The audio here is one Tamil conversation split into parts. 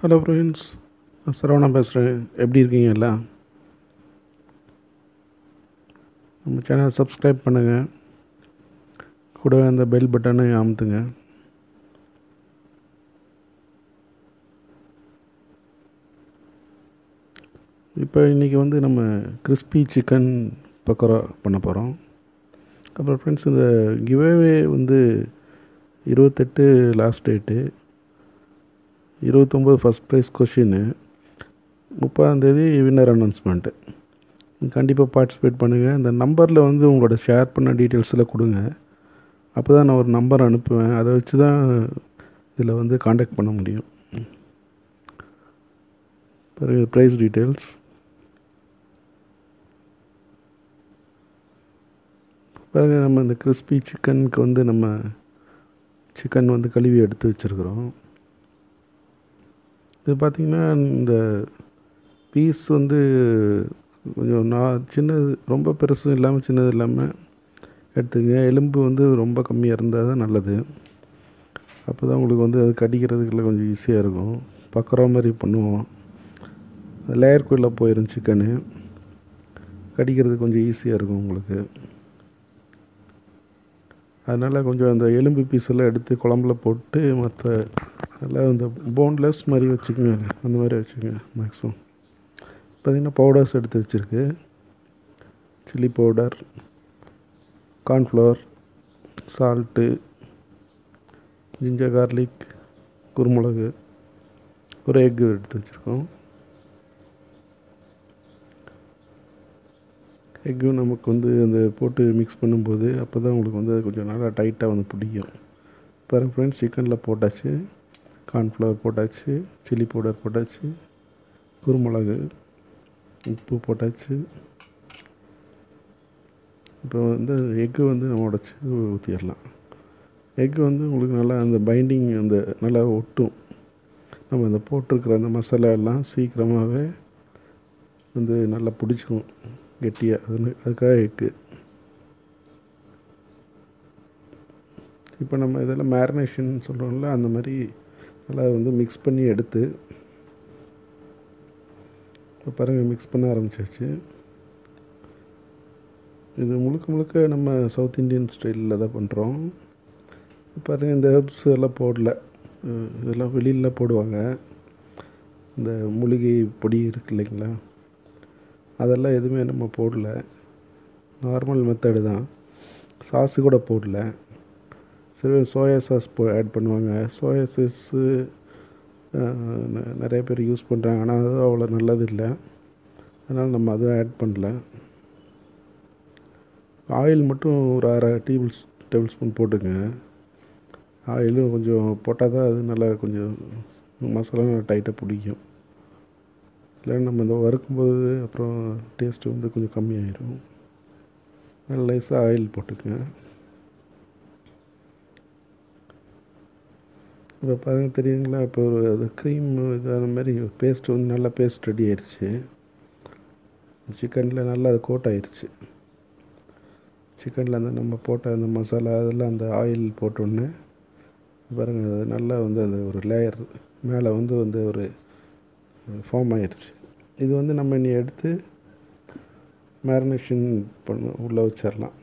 ஹலோ ஃப்ரெண்ட்ஸ் நான் சரவணா பேசுகிறேன் எப்படி இருக்கீங்க எல்லாம் நம்ம சேனல் சப்ஸ்கிரைப் பண்ணுங்கள் கூடவே அந்த பெல் பட்டனை அமுத்துங்க இப்போ இன்றைக்கி வந்து நம்ம கிறிஸ்பி சிக்கன் பக்கோடா பண்ண போகிறோம் அப்புறம் ஃப்ரெண்ட்ஸ் இந்த கிவேவே வந்து இருபத்தெட்டு லாஸ்ட் டேட்டு இருபத்தொம்போது ஃபஸ்ட் ப்ரைஸ் கொஷின்னு முப்பதாந்தேதி வின்னர் அனௌன்ஸ்மெண்ட்டு கண்டிப்பாக பார்ட்டிசிபேட் பண்ணுங்கள் இந்த நம்பரில் வந்து உங்களோட ஷேர் பண்ண டீட்டெயில்ஸில் கொடுங்க அப்போ தான் நான் ஒரு நம்பர் அனுப்புவேன் அதை வச்சு தான் இதில் வந்து காண்டாக்ட் பண்ண முடியும் பிறகு ப்ரைஸ் டீட்டெயில்ஸ் பிறகு நம்ம இந்த கிறிஸ்பி சிக்கனுக்கு வந்து நம்ம சிக்கன் வந்து கழுவி எடுத்து வச்சுருக்குறோம் இது பார்த்திங்கன்னா இந்த பீஸ் வந்து கொஞ்சம் நான் சின்னது ரொம்ப பெருசும் இல்லாமல் சின்னது இல்லாமல் எடுத்துங்க எலும்பு வந்து ரொம்ப கம்மியாக இருந்தால் தான் நல்லது அப்போ தான் உங்களுக்கு வந்து அது கடிக்கிறதுக்குள்ள கொஞ்சம் ஈஸியாக இருக்கும் பக்கரா மாதிரி பண்ணுவோம் லேயருக்குள்ளே போயிடும் சிக்கனு கடிக்கிறதுக்கு கொஞ்சம் ஈஸியாக இருக்கும் உங்களுக்கு அதனால் கொஞ்சம் அந்த எலும்பு பீஸ் எல்லாம் எடுத்து குழம்புல போட்டு மற்ற நல்லா இந்த போன்லெஸ் மாதிரி வச்சுக்கோங்க அந்த மாதிரி வச்சுக்கோங்க மேக்ஸிமம் பார்த்திங்கன்னா பவுடர்ஸ் எடுத்து வச்சுருக்கு chilli powder cornflour salt ginger garlic குருமிளகு ஒரு எக்கு எடுத்து வச்சுருக்கோம் எக்கும் நமக்கு வந்து அந்த போட்டு மிக்ஸ் பண்ணும்போது அப்போ தான் உங்களுக்கு வந்து அது கொஞ்சம் நல்லா டைட்டாக வந்து பிடிக்கும் பாருங்க ஃப்ரெண்ட்ஸ் சிக்கனில் போட்டாச்சு கார்ன்ஃப்ளவர் போட்டாச்சு சில்லி பவுடர் போட்டாச்சு குருமிளகு உப்பு போட்டாச்சு இப்போ வந்து எக்கு வந்து நம்ம உடச்சி ஊற்றிடலாம் எக்கு வந்து உங்களுக்கு நல்லா அந்த பைண்டிங் அந்த நல்லா ஒட்டும் நம்ம அந்த போட்டிருக்கிற அந்த மசாலா எல்லாம் சீக்கிரமாகவே வந்து நல்லா பிடிச்சிக்கும் கெட்டியாக அது அதுக்காக எக்கு இப்போ நம்ம இதெல்லாம் மேரினேஷன் சொல்கிறோம்ல அந்த மாதிரி நல்லா வந்து மிக்ஸ் பண்ணி எடுத்து இப்போ பாருங்கள் மிக்ஸ் பண்ண ஆரம்பிச்சாச்சு இது முழுக்க முழுக்க நம்ம சவுத் இண்டியன் ஸ்டைலில் தான் பண்ணுறோம் பாருங்கள் இந்த ஹெர்ப்ஸ் எல்லாம் போடல இதெல்லாம் வெளியில் போடுவாங்க இந்த மூலிகை பொடி இருக்கு இல்லைங்களா அதெல்லாம் எதுவுமே நம்ம போடல நார்மல் மெத்தடு தான் சாஸு கூட போடல சில சோயா சாஸ் போ ஆட் பண்ணுவாங்க சோயா சாஸு நிறைய பேர் யூஸ் பண்ணுறாங்க ஆனால் அது அவ்வளோ நல்லது இல்லை அதனால் நம்ம அதுவும் ஆட் பண்ணல ஆயில் மட்டும் ஒரு அரை டேபிள் டேபிள் ஸ்பூன் போட்டுங்க ஆயிலும் கொஞ்சம் போட்டால் தான் அது நல்லா கொஞ்சம் மசாலா நல்லா டைட்டாக பிடிக்கும் இல்லை நம்ம இந்த வறுக்கும்போது அப்புறம் டேஸ்ட்டு வந்து கொஞ்சம் கம்மியாயிடும் நல்லா லேசாக ஆயில் போட்டுக்கங்க இப்போ பாருங்க தெரியுங்களா இப்போ ஒரு அது க்ரீம் இது அந்த மாதிரி பேஸ்ட் வந்து நல்லா பேஸ்ட் ரெடி ஆயிடுச்சு சிக்கனில் நல்லா அது கோட் ஆயிடுச்சு சிக்கனில் அந்த நம்ம போட்ட அந்த மசாலா அதெல்லாம் அந்த ஆயில் போட்டோன்னே பாருங்கள் அது நல்லா வந்து அந்த ஒரு லேயர் மேலே வந்து வந்து ஒரு ஃபார்ம் ஆயிடுச்சு இது வந்து நம்ம இனி எடுத்து மேரினேஷன் பண்ண உள்ளே வச்சிடலாம்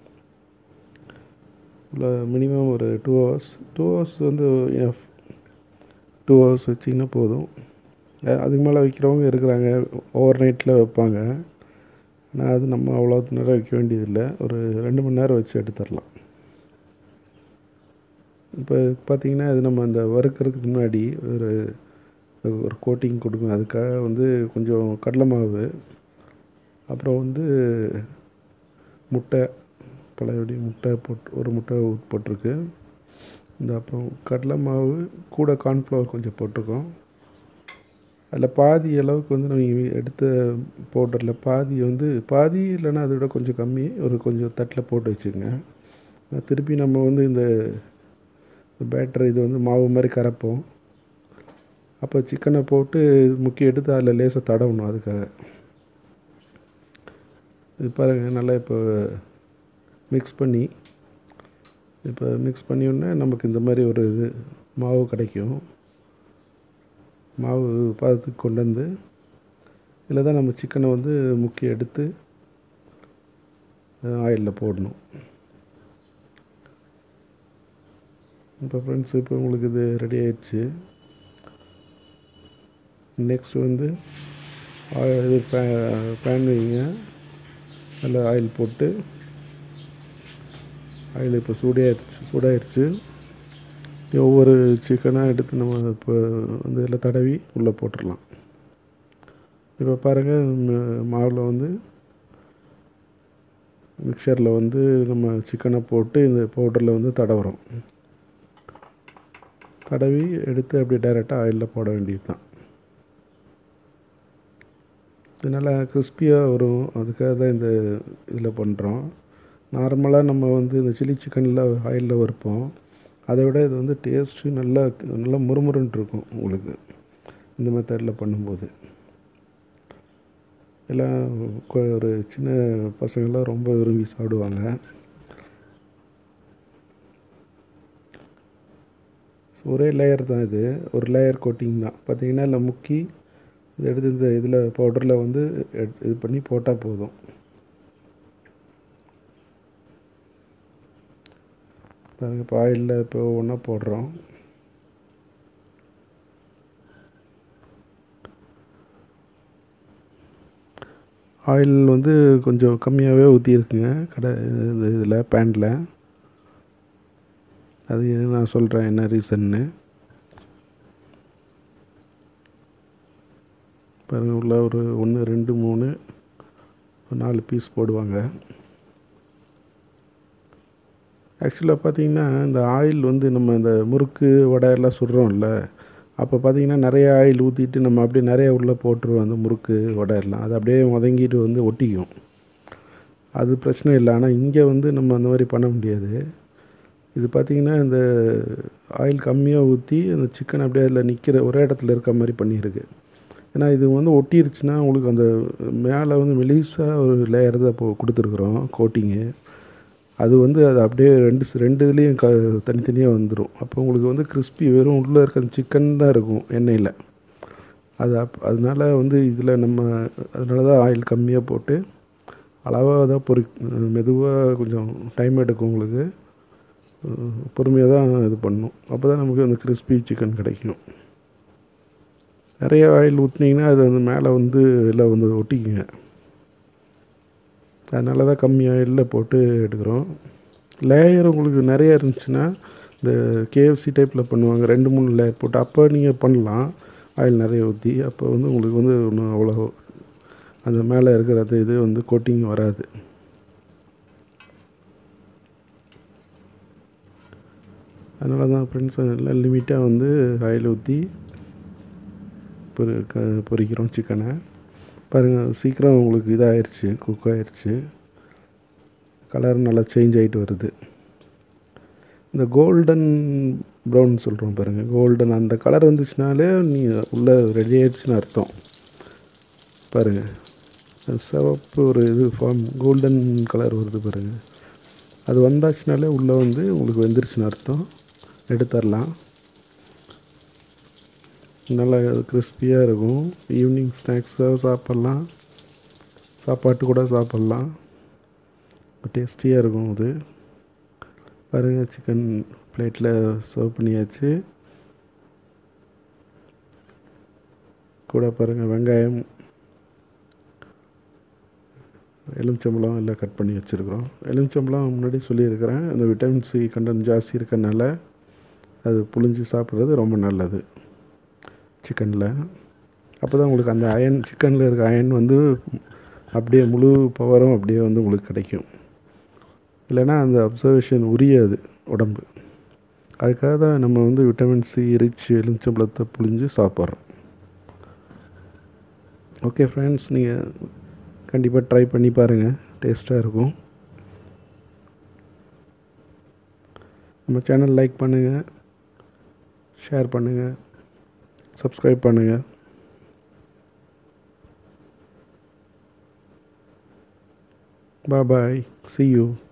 உள்ள மினிமம் ஒரு டூ ஹவர்ஸ் டூ ஹவர்ஸ் வந்து டூ ஹவர்ஸ் வச்சிங்கன்னா போதும் அதுக்கு மேலே வைக்கிறவங்க இருக்கிறாங்க ஓவர் நைட்டில் வைப்பாங்க ஆனால் அது நம்ம அவ்வளோ நேரம் வைக்க வேண்டியதில்லை ஒரு ரெண்டு மணி நேரம் வச்சு எடுத்துடலாம் இப்போ பார்த்திங்கன்னா அது நம்ம அந்த வறுக்கிறதுக்கு முன்னாடி ஒரு ஒரு கோட்டிங் கொடுக்கும் அதுக்காக வந்து கொஞ்சம் கடலை மாவு அப்புறம் வந்து முட்டை பழையபடி முட்டை போட்டு ஒரு முட்டை போட்டிருக்கு இந்த அப்புறம் கடலை மாவு கூட கார்ன்ஃப்ளவர் கொஞ்சம் போட்டிருக்கோம் அதில் பாதி அளவுக்கு வந்து நம்ம எடுத்த பவுடரில் பாதி வந்து பாதி இல்லைன்னா அதை விட கொஞ்சம் கம்மி ஒரு கொஞ்சம் தட்டில் போட்டு வச்சுக்கோங்க திருப்பி நம்ம வந்து இந்த பேட்டர் இது வந்து மாவு மாதிரி கரைப்போம் அப்போ சிக்கனை போட்டு முக்கிய எடுத்து அதில் லேசாக தடவணும் அதுக்காக இது பாருங்கள் நல்லா இப்போ மிக்ஸ் பண்ணி இப்போ மிக்ஸ் பண்ணியோடனே நமக்கு இந்த மாதிரி ஒரு இது மாவு கிடைக்கும் மாவு பதத்துக்கு கொண்டு வந்து இதில் தான் நம்ம சிக்கனை வந்து முக்கி எடுத்து ஆயிலில் போடணும் இப்போ ஃப்ரெண்ட்ஸ் இப்போ உங்களுக்கு இது ரெடி ஆயிடுச்சு நெக்ஸ்ட் வந்து ஆ- இது பேன் வைங்க அதில் ஆயில் போட்டு ஆயில் இப்போ சூடாயிருச்சு சூடாயிருச்சு ஒவ்வொரு சிக்கனாக எடுத்து நம்ம இப்போ வந்து இதில் தடவி உள்ளே போட்டுடலாம் இப்போ பாருங்கள் மாவில் வந்து மிக்சரில் வந்து நம்ம சிக்கனை போட்டு இந்த பவுடரில் வந்து தடவுறோம் தடவி எடுத்து அப்படியே டைரெக்டாக ஆயிலில் போட வேண்டியது தான் இது நல்லா கிறிஸ்பியாக வரும் அதுக்காக தான் இந்த இதில் பண்ணுறோம் நார்மலாக நம்ம வந்து இந்த சில்லி சிக்கனில் ஆயிலில் வறுப்போம் அதை விட இது வந்து டேஸ்ட்டு நல்லா நல்லா முறுமுறுன்ட்டு இருக்கும் உங்களுக்கு இந்த மெத்தடில் பண்ணும்போது எல்லாம் கொ- ஒரு சின்ன பசங்கள்லாம் ரொம்ப விரும்பி சாப்பிடுவாங்க ஒரே லேயர் தான் இது ஒரு லேயர் கோட்டிங் தான் பார்த்தீங்கன்னா இல்லை முக்கி இதை எடுத்து இந்த இதில் பவுடரில் வந்து எட்- இது பண்ணி போட்டால் போதும் பாருங்க இப்போ ஆயிலில் இப்போ ஒவ்வொன்றா போடுறோம் ஆயில் வந்து கொஞ்சம் கம்மியாகவே ஊற்றிருக்குங்க கடை இது இதில் பேனில் அது நான் சொல்கிறேன் என்ன ரீசன்னு பாருங்க உள்ள ஒரு ஒன்று ரெண்டு மூணு ஒரு நாலு பீஸ் போடுவாங்க ஆக்சுவலாக பார்த்தீங்கன்னா இந்த ஆயில் வந்து நம்ம இந்த முறுக்கு வடை எல்லாம் சுடுறோம்ல அப்போ பார்த்தீங்கன்னா நிறைய ஆயில் ஊற்றிட்டு நம்ம அப்படியே நிறைய உள்ளே போட்டுருவோம் அந்த முறுக்கு வடை எல்லாம் அது அப்படியே முதங்கிட்டு வந்து ஒட்டிக்கும் அது பிரச்சனை இல்லை ஆனால் இங்கே வந்து நம்ம அந்த மாதிரி பண்ண முடியாது இது பார்த்திங்கன்னா இந்த ஆயில் கம்மியாக ஊற்றி அந்த சிக்கன் அப்படியே அதில் நிற்கிற ஒரே இடத்துல இருக்க மாதிரி பண்ணியிருக்கு ஏன்னா இது வந்து ஒட்டிருச்சுன்னா உங்களுக்கு அந்த மேலே வந்து மெலிசாக ஒரு லேயர் தான் இப்போ கொடுத்துருக்குறோம் கோட்டிங்கு அது வந்து அது அப்படியே ரெண்டு ஸ்- ரெண்டு இதுலேயும் க தனித்தனியாக வந்துடும் அப்போ உங்களுக்கு வந்து கிறிஸ்பி வெறும் உள்ளே இருக்க சிக்கன் தான் இருக்கும் எண்ணெயில் அது அப் அதனால வந்து இதில் நம்ம அதனால தான் ஆயில் கம்மியாக போட்டு அளவாக தான் பொறி மெதுவாக கொஞ்சம் டைம் எடுக்கும் உங்களுக்கு பொறுமையாக தான் இது பண்ணணும் அப்போ தான் நமக்கு அந்த கிறிஸ்பி சிக்கன் கிடைக்கும் நிறைய ஆயில் ஊற்றுனீங்கன்னா அது வந்து மேலே வந்து எல்லாம் வந்து ஒட்டிக்குங்க அதனால தான் கம்மி ஆயிலில் போட்டு எடுக்கிறோம் லேயர் உங்களுக்கு நிறைய இருந்துச்சுன்னா இந்த கேஎஃப்சி டைப்பில் பண்ணுவாங்க ரெண்டு மூணு லேயர் போட்டு அப்போ நீங்கள் பண்ணலாம் ஆயில் நிறைய ஊற்றி அப்போ வந்து உங்களுக்கு வந்து ஒன்றும் அவ்வளோ அந்த மேலே இருக்கிற அந்த இது வந்து கோட்டிங் வராது அதனால தான் ஃப்ரெண்ட்ஸ் எல்லாம் லிமிட்டாக வந்து ஆயில் ஊற்றி பொரி க பொரிக்கிறோம் சிக்கனை பாருங்கள் சீக்கிரம் உங்களுக்கு இதாகிருச்சு குக் ஆயிடுச்சு கலர் நல்லா சேஞ்ச் ஆகிட்டு வருது இந்த கோல்டன் ப்ரௌன் சொல்கிறோம் பாருங்கள் கோல்டன் அந்த கலர் வந்துச்சுனாலே நீ உள்ளே ரெடி ஆயிடுச்சுன்னு அர்த்தம் பாருங்கள் சிவப்பு ஒரு இது ஃபார்ம் கோல்டன் கலர் வருது பாருங்கள் அது வந்தாச்சுனாலே உள்ளே வந்து உங்களுக்கு வெந்துருச்சுன்னு அர்த்தம் எடுத்துடலாம் நல்லா கிறிஸ்பியாக இருக்கும் ஈவினிங் ஸ்நாக்ஸாக சாப்பிட்லாம் சாப்பாட்டு கூட சாப்பிட்லாம் டேஸ்டியாக இருக்கும் அது பாருங்கள் சிக்கன் பிளேட்டில் சர்வ் பண்ணியாச்சு கூட பாருங்கள் வெங்காயம் எலுமிச்சம்பழம் எல்லாம் கட் பண்ணி வச்சுருக்குறோம் எலுமிச்சம்பழம் முன்னாடி சொல்லியிருக்கிறேன் அந்த விட்டமின் சி கண்டென்ட் ஜாஸ்தி இருக்கறனால அது புழிஞ்சு சாப்பிட்றது ரொம்ப நல்லது சிக்கனில் அப்போ தான் உங்களுக்கு அந்த அயன் சிக்கனில் இருக்க அயன் வந்து அப்படியே முழு பவரும் அப்படியே வந்து உங்களுக்கு கிடைக்கும் இல்லைன்னா அந்த அப்சர்வேஷன் உரியாது உடம்பு அதுக்காக தான் நம்ம வந்து விட்டமின் சி ரிச் எலுமிச்சம்பழத்தை புழிஞ்சு சாப்பிட்றோம் ஓகே ஃப்ரெண்ட்ஸ் நீங்கள் கண்டிப்பாக ட்ரை பண்ணி பாருங்கள் டேஸ்ட்டாக இருக்கும் நம்ம சேனல் லைக் பண்ணுங்கள் ஷேர் பண்ணுங்கள் சப்ஸ்கிரைப் பண்ணுங்கள் பாய் பாய் see you